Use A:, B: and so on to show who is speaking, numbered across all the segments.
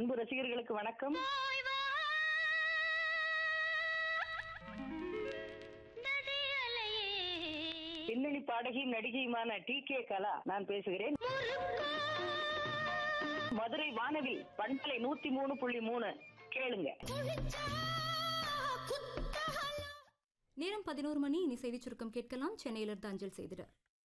A: அன்பு ரசிகர்களுக்கு வணக்கம் பின்னணி பாடகியும் நடிகையுமான டி கே கலா நான் பேசுகிறேன் மதுரை வானவில் பண்பலை நூத்தி மூணு புள்ளி மூணு கேளுங்க
B: நேரம் பதினோரு மணி இனி செய்திச் சுருக்கம் கேட்கலாம் சென்னையிலிருந்து அஞ்சல் செய்திட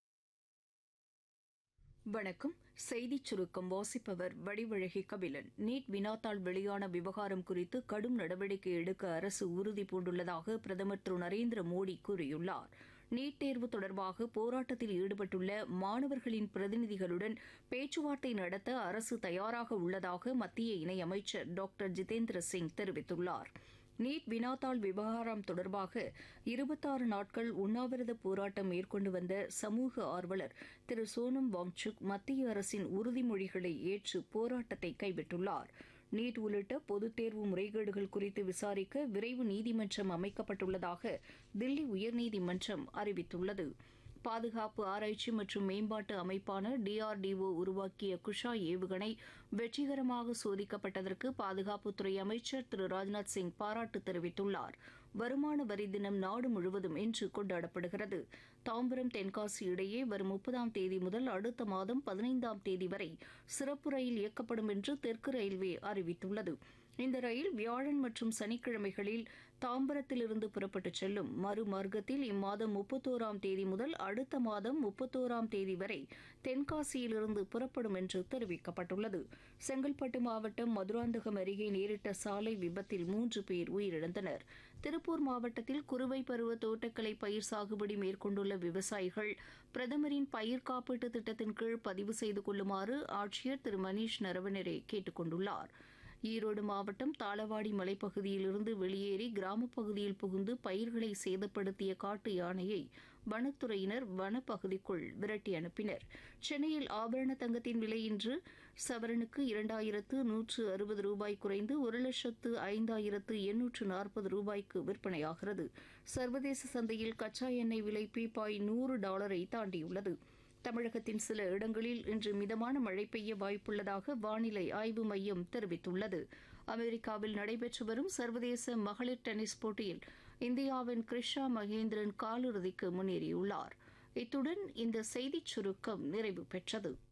C: வணக்கம் செய்திச் சுருக்கம் வாசிப்பவர் வடிவழகி கபிலன் நீட் வினாத்தாள் வெளியான விவகாரம் குறித்து கடும் நடவடிக்கை எடுக்க அரசு உறுதி பூண்டுள்ளதாக பிரதமர் திரு நரேந்திர மோடி கூறியுள்ளார் நீட் தேர்வு தொடர்பாக போராட்டத்தில் ஈடுபட்டுள்ள மாணவர்களின் பிரதிநிதிகளுடன் பேச்சுவார்த்தை நடத்த அரசு தயாராக உள்ளதாக மத்திய இணையமைச்சர் டாக்டர் ஜிதேந்திர சிங் தெரிவித்துள்ளார் நீட் வினாத்தாள் விவகாரம் தொடர்பாக இருபத்தாறு நாட்கள் உண்ணாவிரத போராட்டம் மேற்கொண்டு வந்த சமூக ஆர்வலர் திரு சோனம் வாங்சுக் மத்திய அரசின் உறுதிமொழிகளை ஏற்று போராட்டத்தை கைவிட்டுள்ளார் நீட் உள்ளிட்ட பொதுத் தேர்வு முறைகேடுகள் குறித்து விசாரிக்க விரைவு நீதிமன்றம் அமைக்கப்பட்டுள்ளதாக தில்லி உயர்நீதிமன்றம் அறிவித்துள்ளது பாதுகாப்பு ஆராய்ச்சி மற்றும் மேம்பாட்டு அமைப்பான டிஆர்டிஓ உருவாக்கிய குஷா ஏவுகணை வெற்றிகரமாக சோதிக்கப்பட்டதற்கு பாதுகாப்புத்துறை அமைச்சர் திரு ராஜ்நாத் சிங் பாராட்டு தெரிவித்துள்ளார் வருமான வரி தினம் நாடு முழுவதும் இன்று கொண்டாடப்படுகிறது தாம்பரம் தென்காசி இடையே வரும் முப்பதாம் தேதி முதல் அடுத்த மாதம் பதினைந்தாம் தேதி வரை சிறப்பு ரயில் இயக்கப்படும் என்று தெற்கு ரயில்வே அறிவித்துள்ளது இந்த ரயில் வியாழன் மற்றும் சனிக்கிழமைகளில் தாம்பரத்திலிருந்து புறப்பட்டுச் செல்லும் மறுமார்க்கத்தில் இம்மாதம் முப்பத்தோராம் தேதி முதல் அடுத்த மாதம் முப்பத்தோராம் தேதி வரை தென்காசியிலிருந்து புறப்படும் என்று தெரிவிக்கப்பட்டுள்ளது செங்கல்பட்டு மாவட்டம் மதுராந்தகம் அருகே நேரிட்ட சாலை விபத்தில் மூன்று பேர் உயிரிழந்தனர் திருப்பூர் மாவட்டத்தில் குறுவை பருவ தோட்டக்கலை பயிர் சாகுபடி மேற்கொண்டுள்ள விவசாயிகள் பிரதமரின் பயிர் காப்பீட்டு திட்டத்தின் கீழ் பதிவு செய்து கொள்ளுமாறு ஆட்சியர் திரு மணீஷ் நரவனரே கேட்டுக் கொண்டுள்ளார் ஈரோடு மாவட்டம் தாளவாடி மலைப்பகுதியிலிருந்து வெளியேறி கிராமப் பகுதியில் புகுந்து பயிர்களை சேதப்படுத்திய காட்டு யானையை வனத்துறையினர் வனப்பகுதிக்குள் விரட்டி அனுப்பினர் சென்னையில் ஆபரண தங்கத்தின் விலை இன்று சவரனுக்கு இரண்டாயிரத்து நூற்று அறுபது ரூபாய் குறைந்து ஒரு லட்சத்து ஐந்தாயிரத்து எண்ணூற்று நாற்பது ரூபாய்க்கு விற்பனையாகிறது சர்வதேச சந்தையில் கச்சா எண்ணெய் விலை பீப்பாய் நூறு டாலரை தாண்டியுள்ளது தமிழகத்தின் சில இடங்களில் இன்று மிதமான மழை பெய்ய வாய்ப்புள்ளதாக வானிலை ஆய்வு மையம் தெரிவித்துள்ளது அமெரிக்காவில் நடைபெற்று வரும் சர்வதேச மகளிர் டென்னிஸ் போட்டியில் இந்தியாவின் கிருஷா மகேந்திரன் காலிறுதிக்கு முன்னேறியுள்ளார் இத்துடன் இந்த செய்திச் சுருக்கம் நிறைவு பெற்றது